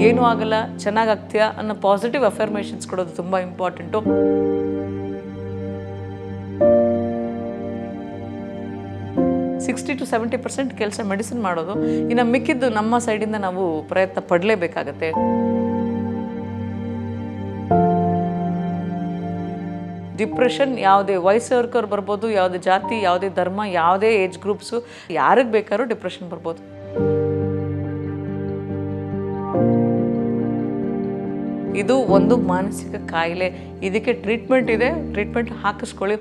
ಏನೂ ಆಗಲ್ಲ ಚೆನ್ನಾಗಾಗ್ತೀಯಾ ಅನ್ನೋ ಪಾಸಿಟಿವ್ ಅಫರ್ಮೇಷನ್ಸ್ ಕೊಡೋದು ತುಂಬ important sixty to seventy percent ಕೆಲಸ ಮೆಡಿಸಿನ್ ಮಾಡೋದು ಇನ್ನು ಮಿಕ್ಕಿದ್ದು ನಮ್ಮ ಸೈಡಿಂದ ನಾವು ಪ್ರಯತ್ನ ಪಡಲೇಬೇಕಾಗತ್ತೆ ಡಿಪ್ರೆಷನ್ ಯಾವುದೇ ವಯಸ್ಸವ್ರಿಗವ್ರು ಬರ್ಬೋದು ಯಾವುದೇ ಜಾತಿ ಯಾವುದೇ ಧರ್ಮ ಯಾವುದೇ ಏಜ್ ಗ್ರೂಪ್ಸು ಯಾರಿಗೆ ಬೇಕಾದ್ರೂ ಡಿಪ್ರೆಷನ್ ಬರ್ಬೋದು ಇದು ಒಂದು ಮಾನಸಿಕ ಕಾಯಿಲೆ ಇದಕ್ಕೆ ಟ್ರೀಟ್ಮೆಂಟ್ ಇದೆ ಟ್ರೀಟ್ಮೆಂಟ್ ಹಾಕಿಸ್ಕೊಳ್ಳಿ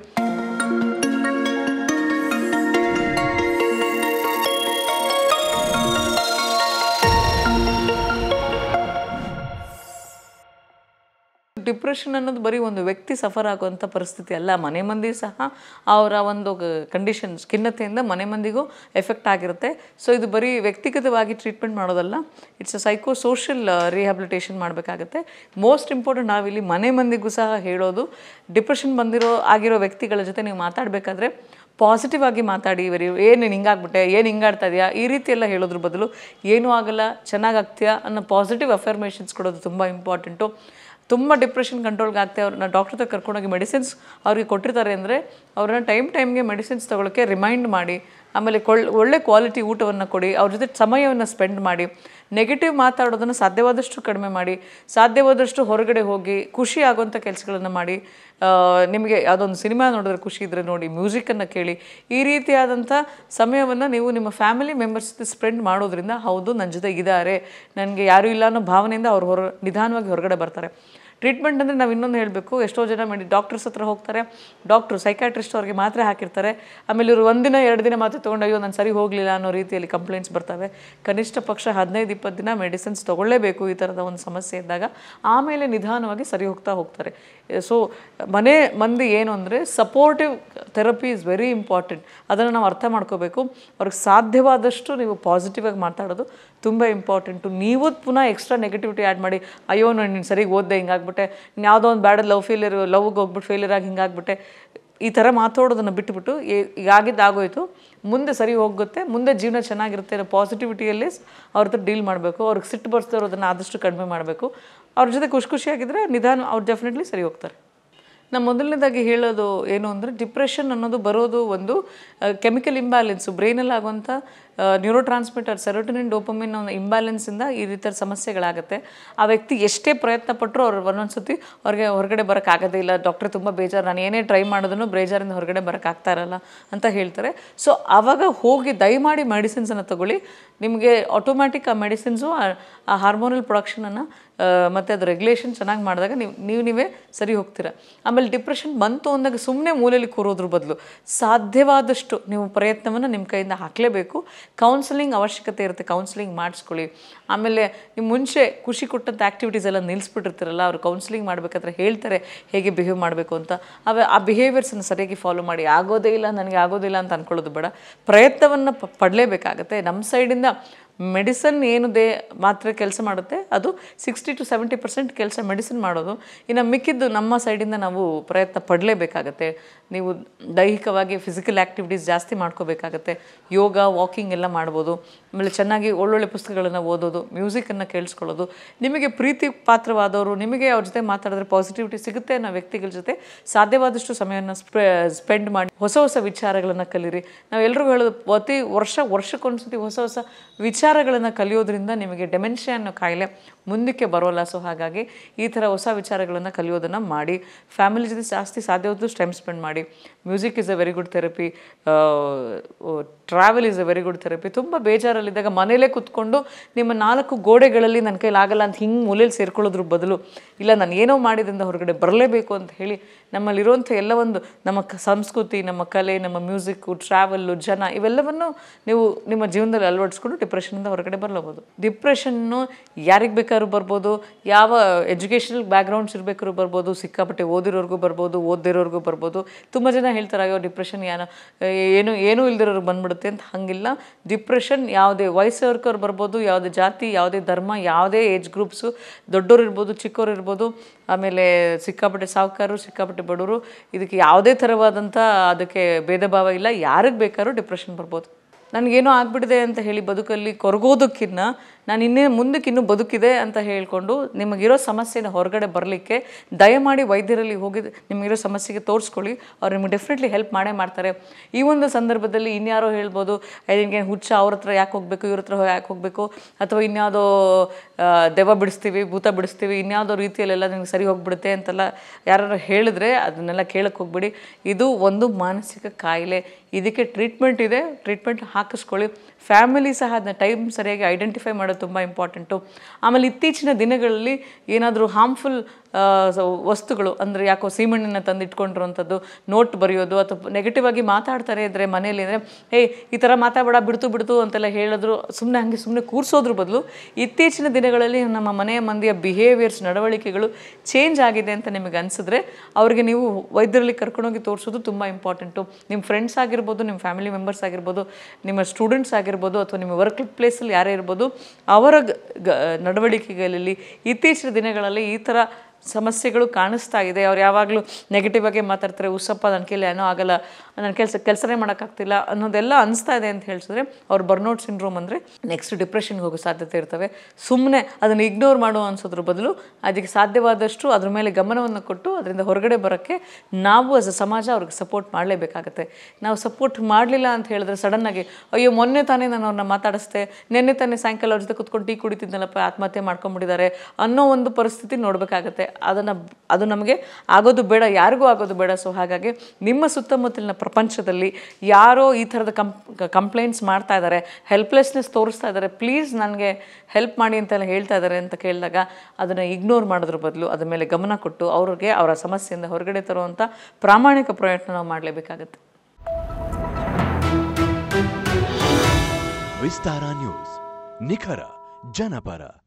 ಡಿಪ್ರೆಷನ್ ಅನ್ನೋದು ಬರೀ ಒಂದು ವ್ಯಕ್ತಿ ಸಫರ್ ಆಗುವಂಥ ಪರಿಸ್ಥಿತಿ ಅಲ್ಲ ಮನೆ ಮಂದಿ ಸಹ ಅವರ ಒಂದು ಕಂಡೀಷನ್ಸ್ ಖಿನ್ನತೆಯಿಂದ ಮನೆ ಮಂದಿಗೂ ಎಫೆಕ್ಟ್ ಆಗಿರುತ್ತೆ ಸೊ ಇದು ಬರೀ ವ್ಯಕ್ತಿಗತವಾಗಿ ಟ್ರೀಟ್ಮೆಂಟ್ ಮಾಡೋದಲ್ಲ it's a psycho social rehabilitation ಮಾಡಬೇಕಾಗುತ್ತೆ ಮೋಸ್ಟ್ ಇಂಪಾರ್ಟೆಂಟ್ ನಾವಿಲ್ಲಿ ಮನೆ ಮಂದಿಗೂ ಸಹ ಹೇಳೋದು ಡಿಪ್ರೆಷನ್ ಬಂದಿರೋ ಆಗಿರೋ ವ್ಯಕ್ತಿಗಳ ಜೊತೆ ನೀವು ಮಾತಾಡಬೇಕಾದ್ರೆ ಪಾಸಿಟಿವ್ ಆಗಿ ಮಾತಾಡಿ ಇವರು ಏನು ಹಿಂಗಾಗ್ಬಿಟ್ಟೆ ಏನು ಹಿಂಗಾಡ್ತಾ ಇದೆಯಾ ಈ ರೀತಿ ಎಲ್ಲ ಹೇಳೋದ್ರ ಬದಲು ಏನೂ ಆಗಲ್ಲ ಚೆನ್ನಾಗಾಗ್ತೀಯಾ ಅನ್ನೋ ಪಾಸಿಟಿವ್ ಅಫರ್ಮೇಷನ್ಸ್ ಕೊಡೋದು ತುಂಬ ಇಂಪಾರ್ಟೆಂಟು ತುಂಬ ಡಿಪ್ರೆಷನ್ ಕಂಟ್ರೋಲ್ಗೆ ಆಗ್ತಾ ಅವ್ರನ್ನ ಡಾಕ್ಟರ್ ಹತ್ರ ಕರ್ಕೊಂಡೋಗಿ ಮೆಡಿಸಿನ್ಸ್ ಅವ್ರಿಗೆ ಕೊಟ್ಟಿರ್ತಾರೆ ಅಂದರೆ ಅವ್ರನ್ನ ಟೈಮ್ ಟೈಮ್ಗೆ ಮೆಡಿಸಿನ್ಸ್ ತೊಗೊಳಕ್ಕೆ ರಿಮೈಂಡ್ ಮಾಡಿ ಆಮೇಲೆ ಕೊಳ್ಳ ಒಳ್ಳೆ ಕ್ವಾಲಿಟಿ ಊಟವನ್ನು ಕೊಡಿ ಅವ್ರ ಜೊತೆ ಸಮಯವನ್ನು ಸ್ಪೆಂಡ್ ಮಾಡಿ ನೆಗೆಟಿವ್ ಮಾತಾಡೋದನ್ನು ಸಾಧ್ಯವಾದಷ್ಟು ಕಡಿಮೆ ಮಾಡಿ ಸಾಧ್ಯವಾದಷ್ಟು ಹೊರಗಡೆ ಹೋಗಿ ಖುಷಿ ಆಗುವಂಥ ಕೆಲಸಗಳನ್ನು ಮಾಡಿ ಆ, ನಿಮಗೆ ಯಾವುದೊಂದು ಸಿನಿಮಾ ನೋಡಿದ್ರೆ ಖುಷಿ ಇದ್ದರೆ ನೋಡಿ ಮ್ಯೂಸಿಕನ್ನು ಕೇಳಿ ಈ ರೀತಿಯಾದಂಥ ಸಮಯವನ್ನು ನೀವು ನಿಮ್ಮ ಫ್ಯಾಮಿಲಿ ಮೆಂಬರ್ಸ್ ಜೊತೆ ಸ್ಪೆಂಡ್ ಮಾಡೋದ್ರಿಂದ ಹೌದು ನನ್ನ ಜೊತೆ ಇದ್ದಾರೆ ನನಗೆ ಯಾರೂ ಇಲ್ಲ ಅನ್ನೋ ಭಾವನೆಯಿಂದ ಅವ್ರು ಹೊರ ನಿಧಾನವಾಗಿ ಹೊರಗಡೆ ಬರ್ತಾರೆ ಟ್ರೀಟ್ಮೆಂಟ್ ಅಂದರೆ ನಾವು ಇನ್ನೊಂದು ಹೇಳಬೇಕು ಎಷ್ಟೋ ಜನ ಮೆಡಿ ಡಾಕ್ಟರ್ಸ್ ಹತ್ರ ಹೋಗ್ತಾರೆ ಡಾಕ್ಟ್ರು ಸೈಕಾಟ್ರಿಸ್ಟ್ ಅವ್ರಿಗೆ ಮಾತ್ರೆ ಹಾಕಿರ್ತಾರೆ ಆಮೇಲೆ ಇವರು ಒಂದಿನ ಎರಡು ದಿನ ಮಾತ್ರೆ ತೊಗೊಂಡು ಅಯ್ಯೋ ನಾನು ಸರಿ ಹೋಗಲಿಲ್ಲ ಅನ್ನೋ ರೀತಿಯಲ್ಲಿ ಕಂಪ್ಲೇಂಟ್ಸ್ ಬರ್ತವೆ ಕನಿಷ್ಠ ಪಕ್ಷ ಹದಿನೈದು ಇಪ್ಪತ್ತು ದಿನ ಮೆಡಿಸಿನ್ಸ್ ತೊಗೊಳ್ಳೇಬೇಕು ಈ ಥರದ ಒಂದು ಸಮಸ್ಯೆ ಇದ್ದಾಗ ಆಮೇಲೆ ನಿಧಾನವಾಗಿ ಸರಿ ಹೋಗ್ತಾ ಹೋಗ್ತಾರೆ ಸೊ ಮನೆ ಮಂದಿ ಏನು ಅಂದರೆ supportive therapy is very important ಅದನ್ನು ನಾವು ಅರ್ಥ ಮಾಡ್ಕೋಬೇಕು ಅವ್ರಿಗೆ ಸಾಧ್ಯವಾದಷ್ಟು ನೀವು ಪಾಸಿಟಿವ್ ಆಗಿ ಮಾತಾಡೋದು ತುಂಬ ಇಂಪಾರ್ಟೆಂಟು ನೀವು ಪುನಃ ಎಕ್ಸ್ಟ್ರಾ ನೆಗೆಟಿವಿಟಿ ಆ್ಯಡ್ ಮಾಡಿ ಅಯ್ಯೋ ನಾನು ನೀನು ಸರಿಗೆ ಓದ್ದೆ ಹಿಂಗಾಗ್ಬಿಟ್ಟೆ ನೀನು ಯಾವುದೋ ಒಂದು ಬ್ಯಾಡ ಲವ್ ಫೇಲಿಯರ್ ಲವ್ಗೆ ಹೋಗ್ಬಿಟ್ಟು ಫೇಲಿಯರ್ ಆಗಿ ಹಿಂಗಾಗ್ಬಿಟ್ಟೆ ಈ ಥರ ಮಾತಾಡೋದನ್ನು ಬಿಟ್ಟುಬಿಟ್ಟು ಏ- ಈಗ ಆಗಿದ್ದು ಆಗೋಯ್ತು ಮುಂದೆ ಸರಿ ಹೋಗುತ್ತೆ ಮುಂದೆ ಜೀವನ ಚೆನ್ನಾಗಿರುತ್ತೆ ಅನ್ನೋ ಪಾಸಿಟಿವಿಟಿಯಲ್ಲಿ ಅವ್ರ ಹತ್ರ ಡೀಲ್ ಮಾಡಬೇಕು ಅವ್ರಿಗೆ ಸಿಟ್ಟು ಬರ್ಸ್ತಾ ಇರೋದನ್ನು ಆದಷ್ಟು ಕಡಿಮೆ ಮಾಡಬೇಕು ಅವ್ರ ಜೊತೆ ಖುಷಿ ಖುಷಿಯಾಗಿದ್ದರೆ ನಿಧಾನ ಅವ್ರು ಡೆಫಿನೆಟ್ಲಿ ಸರಿ ಹೋಗ್ತಾರೆ ನಾನು ಮೊದಲನೇದಾಗಿ ಹೇಳೋದು ಏನು ಅಂದರೆ ಡಿಪ್ರೆಷನ್ ಅನ್ನೋದು ಬರೋದು ಒಂದು ಕೆಮಿಕಲ್ ಇಂಬ್ಯಾಲೆನ್ಸು ಬ್ರೈನಲ್ಲಿ ಆಗುವಂಥ ನ್ಯೂರೋ ಟ್ರಾನ್ಸ್ಮಿಟರ್ ಸೆರೋಟನಿನ್ ಡೋಪಮಿನ್ ಅನ್ನೋ ಇಂಬ್ಯಾಲೆನ್ಸಿಂದ ಈ ರೀತಿಯ ಸಮಸ್ಯೆಗಳಾಗುತ್ತೆ ಆ ವ್ಯಕ್ತಿ ಎಷ್ಟೇ ಪ್ರಯತ್ನ ಪಟ್ಟರು ಅವ್ರು ಒಂದೊಂದು ಸತಿ ಅವ್ರಿಗೆ ಹೊರಗಡೆ ಬರೋಕ್ಕಾಗೋದೇ ಇಲ್ಲ ಡಾಕ್ಟ್ರ್ ತುಂಬ ಬೇಜಾರು ನಾನು ಏನೇ ಟ್ರೈ ಮಾಡಿದ್ರು ಬೇಜಾರಿಂದ ಹೊರಗಡೆ ಬರೋಕ್ಕಾಗ್ತಾ ಇರಲ್ಲ ಅಂತ ಹೇಳ್ತಾರೆ ಸೊ ಆವಾಗ ಹೋಗಿ ದಯಮಾಡಿ ಮೆಡಿಸಿನ್ಸನ್ನು ತಗೊಳ್ಳಿ ನಿಮಗೆ ಆಟೋಮ್ಯಾಟಿಕ್ ಆ ಮೆಡಿಸಿನ್ಸು ಆ ಹಾರ್ಮೋನಲ್ ಪ್ರೊಡಕ್ಷನನ್ನು ಮತ್ತು ಅದು ರೆಗ್ಯುಲೇಷನ್ ಚೆನ್ನಾಗಿ ಮಾಡಿದಾಗ ನೀವು ನೀವು ನೀವೇ ಸರಿ ಹೋಗ್ತೀರ ಆಮೇಲೆ ಡಿಪ್ರೆಷನ್ ಬಂತು ಅಂದಾಗ ಸುಮ್ಮನೆ ಮೂಲೆಯಲ್ಲಿ ಕೂರೋದ್ರ ಬದಲು ಸಾಧ್ಯವಾದಷ್ಟು ನೀವು ಪ್ರಯತ್ನವನ್ನು ನಿಮ್ಮ ಕೈಯಿಂದ ಹಾಕಲೇಬೇಕು ಕೌನ್ಸಿಲಿಂಗ್ ಅವಶ್ಯಕತೆ ಇರುತ್ತೆ ಕೌನ್ಸಿಲಿಂಗ್ ಮಾಡಿಸ್ಕೊಳ್ಳಿ ಆಮೇಲೆ ನೀವು ಮುಂಚೆ ಖುಷಿ ಕೊಟ್ಟಂಥ ಆ್ಯಕ್ಟಿವಿಟೀಸ್ ಎಲ್ಲ ನಿಲ್ಲಿಸ್ಬಿಟ್ಟಿರ್ತೀರಲ್ಲ ಅವ್ರು ಕೌನ್ಸಿಲಿಂಗ್ ಮಾಡಬೇಕಾದ್ರೆ ಹೇಳ್ತಾರೆ ಹೇಗೆ ಬಿಹೇವ್ ಮಾಡಬೇಕು ಅಂತ ಅವ ಆ ಬಿಹೇವಿಯರ್ಸನ್ನು ಸರಿಯಾಗಿ ಫಾಲೋ ಮಾಡಿ ಆಗೋದೇ ಇಲ್ಲ ನನಗೆ ಆಗೋದಿಲ್ಲ ಅಂತ ಅಂದ್ಕೊಳ್ಳೋದು ಬೇಡ ಪ್ರಯತ್ನವನ್ನು ಪ ಪಡಲೇಬೇಕಾಗತ್ತೆ ನಮ್ಮ ಸೈಡಿಂದ ಮೆಡಿಸನ್ ಏನು ದೇ ಮಾತ್ರ ಕೆಲಸ ಮಾಡುತ್ತೆ ಅದು ಸಿಕ್ಸ್ಟಿ ಟು ಸೆವೆಂಟಿ ಪರ್ಸೆಂಟ್ ಕೆಲಸ ಮೆಡಿಸಿನ್ ಮಾಡೋದು ಇನ್ನು ಮಿಕ್ಕಿದ್ದು ನಮ್ಮ ಸೈಡಿಂದ ನಾವು ಪ್ರಯತ್ನ ಪಡಲೇಬೇಕಾಗತ್ತೆ ನೀವು ದೈಹಿಕವಾಗಿ ಫಿಸಿಕಲ್ ಆ್ಯಕ್ಟಿವಿಟೀಸ್ ಜಾಸ್ತಿ ಮಾಡ್ಕೋಬೇಕಾಗತ್ತೆ ಯೋಗ ವಾಕಿಂಗ್ ಎಲ್ಲ ಮಾಡ್ಬೋದು ಆಮೇಲೆ ಚೆನ್ನಾಗಿ ಒಳ್ಳೊಳ್ಳೆ ಪುಸ್ತಕಗಳನ್ನು ಓದೋದು ಮ್ಯೂಸಿಕನ್ನು ಕೇಳಿಸ್ಕೊಳ್ಳೋದು ನಿಮಗೆ ಪ್ರೀತಿ ಪಾತ್ರವಾದವರು ನಿಮಗೆ ಅವ್ರ ಜೊತೆ ಮಾತಾಡಿದ್ರೆ ಪಾಸಿಟಿವಿಟಿ ಸಿಗುತ್ತೆ ಅನ್ನೋ ವ್ಯಕ್ತಿಗಳ ಜೊತೆ ಸಾಧ್ಯವಾದಷ್ಟು ಸಮಯವನ್ನು ಸ್ಪೆ ಸ್ಪೆಂಡ್ ಮಾಡಿ ಹೊಸ ಹೊಸ ವಿಚಾರಗಳನ್ನು ಕಲೀರಿ ನಾವು ಎಲ್ರಿಗೂ ಹೇಳೋದು ಪ್ರತಿ ವರ್ಷ ವರ್ಷಕ್ಕೊಂದ್ಸತಿ ಹೊಸ ಹೊಸ ವಿಚಾರಗಳನ್ನು ಕಲಿಯೋದ್ರಿಂದ ನಿಮಗೆ ಡೆಮೆನ್ಷಿಯಾ ಅನ್ನೋ ಕಾಯಿಲೆ ಮುಂದಕ್ಕೆ ಬರೋಲ್ಲ ಸೊ ಹಾಗಾಗಿ ಈ ಥರ ಹೊಸ ವಿಚಾರಗಳನ್ನು ಕಲಿಯೋದನ್ನು ಮಾಡಿ ಫ್ಯಾಮಿಲಿ ಜೊತೆ ಜಾಸ್ತಿ ಸಾಧ್ಯವಾದಷ್ಟು ಟೈಮ್ ಸ್ಪೆಂಡ್ ಮಾಡಿ music is a very good therapy travel is a very good therapy ತುಂಬ ಬೇಜಾರಲ್ಲಿದ್ದಾಗ ಮನೇಲೇ ಕೂತ್ಕೊಂಡು ನಿಮ್ಮ ನಾಲ್ಕು ಗೋಡೆಗಳಲ್ಲಿ ನನ್ನ ಕೈಲಿ ಆಗಲ್ಲ ಅಂತ ಹಿಂಗೆ ಮೂಲೆಯಲ್ಲಿ ಸೇರ್ಕೊಳ್ಳೋದ್ರ ಬದಲು ಇಲ್ಲ ನಾನು ಏನೋ ಮಾಡಿದ್ರಿಂದ ಹೊರಗಡೆ ಬರಲೇಬೇಕು ಅಂತ ಹೇಳಿ ನಮ್ಮಲ್ಲಿರುವಂಥ ಎಲ್ಲ ಒಂದು ನಮ್ಮ ಕ ಸಂಸ್ಕೃತಿ ನಮ್ಮ ಕಲೆ ನಮ್ಮ ಮ್ಯೂಸಿಕ್ಕು ಟ್ರಾವೆಲ್ಲು ಜನ ಇವೆಲ್ಲವನ್ನು ನೀವು ನಿಮ್ಮ ಜೀವನದಲ್ಲಿ ಅಳವಡಿಸ್ಕೊಂಡು ಡಿಪ್ರೆಷನಿಂದ ಹೊರಗಡೆ ಬರಲಬಹುದು ಡಿಪ್ರೆಷನ್ನು ಯಾರಿಗೆ ಬೇಕಾದ್ರೂ ಬರ್ಬೋದು ಯಾವ ಎಜುಕೇಷನಲ್ ಬ್ಯಾಕ್ಗ್ರೌಂಡ್ಸ್ ಇರಬೇಕಾದ್ರೂ ಬರ್ಬೋದು ಸಿಕ್ಕಾಪಟ್ಟೆ ಓದಿರೋರ್ಗೂ ಬರ್ಬೋದು ಓದಿರೋರ್ಗೂ ಬರ್ಬೋದು ತುಂಬ ಜನ ಹೇಳ್ತಾರೆ ಅಯ್ಯೋ ಡಿಪ್ರೆಷನ್ ಏನೋ ಏನು ಏನೂ ಇಲ್ದಿರೋರು ಬಂದ್ಬಿಡುತ್ತೆ ಅಂತ ಹಂಗಿಲ್ಲ ಡಿಪ್ರೆಷನ್ ಯಾವುದೇ ವಯಸ್ಸವ್ರಿಗವ್ರು ಬರ್ಬೋದು ಯಾವುದೇ ಜಾತಿ ಯಾವುದೇ ಧರ್ಮ ಯಾವುದೇ ಏಜ್ ಗ್ರೂಪ್ಸು ದೊಡ್ಡೋರು ಇರ್ಬೋದು ಚಿಕ್ಕವ್ರು ಇರ್ಬೋದು ಆಮೇಲೆ ಸಿಕ್ಕಾಪಟ್ಟೆ ಸಾಹುಕಾರರು ಸಿಕ್ಕಾಪಟ್ಟೆ ಬಡವರು ಇದಕ್ಕೆ ಯಾವುದೇ ಥರವಾದಂಥ ಅದಕ್ಕೆ ಭೇದ ಭಾವ ಇಲ್ಲ ಯಾರಿಗೆ ಬೇಕಾದ್ರೂ ಡಿಪ್ರೆಷನ್ ಬರ್ಬೋದು ನನಗೇನೋ ಆಗ್ಬಿಟ್ಟಿದೆ ಅಂತ ಹೇಳಿ ಬದುಕಲ್ಲಿ ಕೊರಗೋದಕ್ಕಿಂತ ನಾನು ಇನ್ನೇ ಮುಂದಕ್ಕೆ ಇನ್ನೂ ಬದುಕಿದೆ ಅಂತ ಹೇಳ್ಕೊಂಡು ನಿಮಗಿರೋ ಸಮಸ್ಯೆನ ಹೊರಗಡೆ ಬರಲಿಕ್ಕೆ ದಯಮಾಡಿ ವೈದ್ಯರಲ್ಲಿ ಹೋಗಿ ನಿಮಗಿರೋ ಸಮಸ್ಯೆಗೆ ತೋರಿಸ್ಕೊಳ್ಳಿ ಅವ್ರು ನಿಮ್ಗೆ ಡೆಫಿನೆಟ್ಲಿ ಹೆಲ್ಪ್ ಮಾಡೇ ಮಾಡ್ತಾರೆ ಈ ಒಂದು ಸಂದರ್ಭದಲ್ಲಿ ಇನ್ಯಾರೋ ಹೇಳ್ಬೋದು ನಿಮಗೆ ಹುಚ್ಚ ಅವ್ರ ಹತ್ರ ಯಾಕೆ ಹೋಗಬೇಕು ಇವ್ರ ಹತ್ರ ಯಾಕೆ ಹೋಗಬೇಕು ಅಥವಾ ಇನ್ಯಾವುದೋ ಆ, ದೆವ್ವ ಬಿಡಿಸ್ತೀವಿ ಭೂತ ಬಿಡಿಸ್ತೀವಿ ಇನ್ಯಾವುದೋ ರೀತಿಯಲ್ಲೆಲ್ಲ ನಿಮ್ಗೆ ಸರಿ ಹೋಗ್ಬಿಡುತ್ತೆ ಅಂತೆಲ್ಲ ಯಾರು ಹೇಳಿದ್ರೆ ಅದನ್ನೆಲ್ಲ ಕೇಳಕ್ಕೆ ಹೋಗ್ಬೇಡಿ ಇದು ಒಂದು ಮಾನಸಿಕ ಕಾಯಿಲೆ ಇದಕ್ಕೆ ಟ್ರೀಟ್ಮೆಂಟ್ ಇದೆ ಟ್ರೀಟ್ಮೆಂಟ್ ಹಾಕಿಸ್ಕೊಳ್ಳಿ ಫ್ಯಾಮಿಲಿ ಸಹ ಅದನ್ನ ಟೈಮ್ ಸರಿಯಾಗಿ ಐಡೆಂಟಿಫೈ ಮಾಡೋದು ತುಂಬ ಇಂಪಾರ್ಟೆಂಟು ಆಮೇಲೆ ಇತ್ತೀಚಿನ ದಿನಗಳಲ್ಲಿ ಏನಾದರೂ ಹಾರ್ಮ್ಫುಲ್ ವಸ್ತುಗಳು ಅಂದರೆ ಯಾಕೋ ಸೀಮೆಣ್ಣೆನ ತಂದು ಇಟ್ಕೊಂಡಿರುವಂಥದ್ದು ನೋಟ್ ಬರೆಯೋದು ಅಥವಾ ನೆಗೆಟಿವ್ ಆಗಿ ಮಾತಾಡ್ತಾರೆ ಇದ್ರೆ ಮನೇಲಿ ಅಂದರೆ ಏಯ್ ಈ ಥರ ಮಾತಾಡಬೇಡ ಬಿಡ್ತು ಬಿಡ್ತು ಅಂತೆಲ್ಲ ಹೇಳಿದ್ರು ಸುಮ್ಮನೆ ಹಾಗೆ ಸುಮ್ಮನೆ ಕೂರಿಸೋದ್ರ ಬದಲು ಇತ್ತೀಚಿನ ದಿನಗಳಲ್ಲಿ ನಮ್ಮ ಮನೆಯ ಮಂದಿಯ ಬಿಹೇವಿಯರ್ಸ್ ನಡವಳಿಕೆಗಳು ಚೇಂಜ್ ಆಗಿದೆ ಅಂತ ನಿಮಗೆ ಅನಿಸಿದ್ರೆ ಅವ್ರಿಗೆ ನೀವು ವೈದ್ಯರಲ್ಲಿ ಕರ್ಕೊಂಡೋಗಿ ತೋರಿಸೋದು ತುಂಬ ಇಂಪಾರ್ಟೆಂಟು ನಿಮ್ಮ ಫ್ರೆಂಡ್ಸ್ ಆಗಿರ್ಬೋದು ನಿಮ್ಮ ಫ್ಯಾಮಿಲಿ ಮೆಂಬರ್ಸ್ ಆಗಿರ್ಬೋದು ನಿಮ್ಮ ಸ್ಟೂಡೆಂಟ್ಸ್ ಆಗಿರ್ಬೋದು ಅಥವಾ ನಿಮ್ಮ ವರ್ಕ್ ಪ್ಲೇಸಲ್ಲಿ ಯಾರೇ ಇರ್ಬೋದು ಅವರ ಗ- ಗ- ನಡವಳಿಕೆಗಳಲ್ಲಿ ಇತ್ತೀಚಿನ ದಿನಗಳಲ್ಲಿ ಈ ಥರ ಸಮಸ್ಯೆಗಳು ಕಾಣಿಸ್ತಾ ಇದೆ ಅವ್ರು ಯಾವಾಗಲೂ ನೆಗೆಟಿವ್ ಆಗಿ ಮಾತಾಡ್ತಾರೆ ಉಸಪ್ಪ ನನ್ನ ಕೈಲಿ ಏನೋ ಆಗಲ್ಲ ನನ್ನ ಕೆಲಸ ಕೆಲಸನೇ ಮಾಡೋಕ್ಕಾಗ್ತಿಲ್ಲ ಅನ್ನೋದೆಲ್ಲ ಅನಿಸ್ತಾ ಇದೆ ಅಂತ ಹೇಳಿಸಿದ್ರೆ ಅವ್ರು ಬರ್ನೌಟ್ ಸಿಂಡ್ರೋಮ್ ಅಂದರೆ ನೆಕ್ಸ್ಟ್ ಡಿಪ್ರೆಷನ್ಗೆ ಹೋಗೋ ಸಾಧ್ಯತೆ ಇರ್ತವೆ ಸುಮ್ಮನೆ ಅದನ್ನು ಇಗ್ನೋರ್ ಮಾಡೋ ಅನ್ಸೋದ್ರ ಬದಲು ಅದಕ್ಕೆ ಸಾಧ್ಯವಾದಷ್ಟು ಅದ್ರ ಮೇಲೆ ಗಮನವನ್ನು ಕೊಟ್ಟು ಅದರಿಂದ ಹೊರಗಡೆ ಬರೋಕ್ಕೆ ನಾವು ಆಸ್ ಅ ಸಮಾಜ ಅವ್ರಿಗೆ ಸಪೋರ್ಟ್ ಮಾಡಲೇಬೇಕಾಗತ್ತೆ ನಾವು ಸಪೋರ್ಟ್ ಮಾಡಲಿಲ್ಲ ಅಂತ ಹೇಳಿದ್ರೆ ಸಡನ್ನಾಗಿ ಅಯ್ಯೋ ಮೊನ್ನೆ ತಾನೇ ನಾನು ಅವ್ರನ್ನ ಮಾತಾಡಿಸ್ದೆ ನಿನ್ನೆ ತಾನೇ ಸಾಯಂಕಾಲ ಅವ್ರ ಜೊತೆ ಕುತ್ಕೊಂಡು ಟೀ ಕುಡಿತಿದ್ನಲ್ಲಪ್ಪ ಆತ್ಮಹತ್ಯೆ ಮಾಡ್ಕೊಂಡ್ಬಿಟ್ಟಿದ್ದಾರೆ ಅನ್ನೋ ಒಂದು ಪರಿಸ್ಥಿತಿ ನೋಡಬೇಕಾಗತ್ತೆ ಅದನ್ನು ಅದು ನಮಗೆ ಆಗೋದು ಬೇಡ ಯಾರಿಗೂ ಆಗೋದು ಬೇಡ ಸೊ ಹಾಗಾಗಿ ನಿಮ್ಮ ಸುತ್ತಮುತ್ತಲಿನ ಪ್ರಪಂಚದಲ್ಲಿ ಯಾರೋ ಈ ಥರದ ಕಂಪ್ ಕಂಪ್ಲೇಂಟ್ಸ್ ಮಾಡ್ತಾ ಇದ್ದಾರೆ ಹೆಲ್ಪ್ಲೆಸ್ನೆಸ್ ತೋರಿಸ್ತಾ ಇದ್ದಾರೆ ಪ್ಲೀಸ್ ನನಗೆ ಹೆಲ್ಪ್ ಮಾಡಿ ಅಂತೆಲ್ಲ ಹೇಳ್ತಾ ಇದ್ದಾರೆ ಅಂತ ಕೇಳಿದಾಗ ಅದನ್ನು ಇಗ್ನೋರ್ ಮಾಡೋದ್ರ ಬದಲು ಅದ್ರ ಮೇಲೆ ಗಮನ ಕೊಟ್ಟು ಅವ್ರಿಗೆ ಅವರ ಸಮಸ್ಯೆಯಿಂದ ಹೊರಗಡೆ ತರುವಂಥ ಪ್ರಾಮಾಣಿಕ ಪ್ರಯತ್ನ ನಾವು ಮಾಡಲೇಬೇಕಾಗತ್ತೆ ವಿಸ್ತಾರ ನ್ಯೂಸ್ ನಿಖರ ಜನಪರ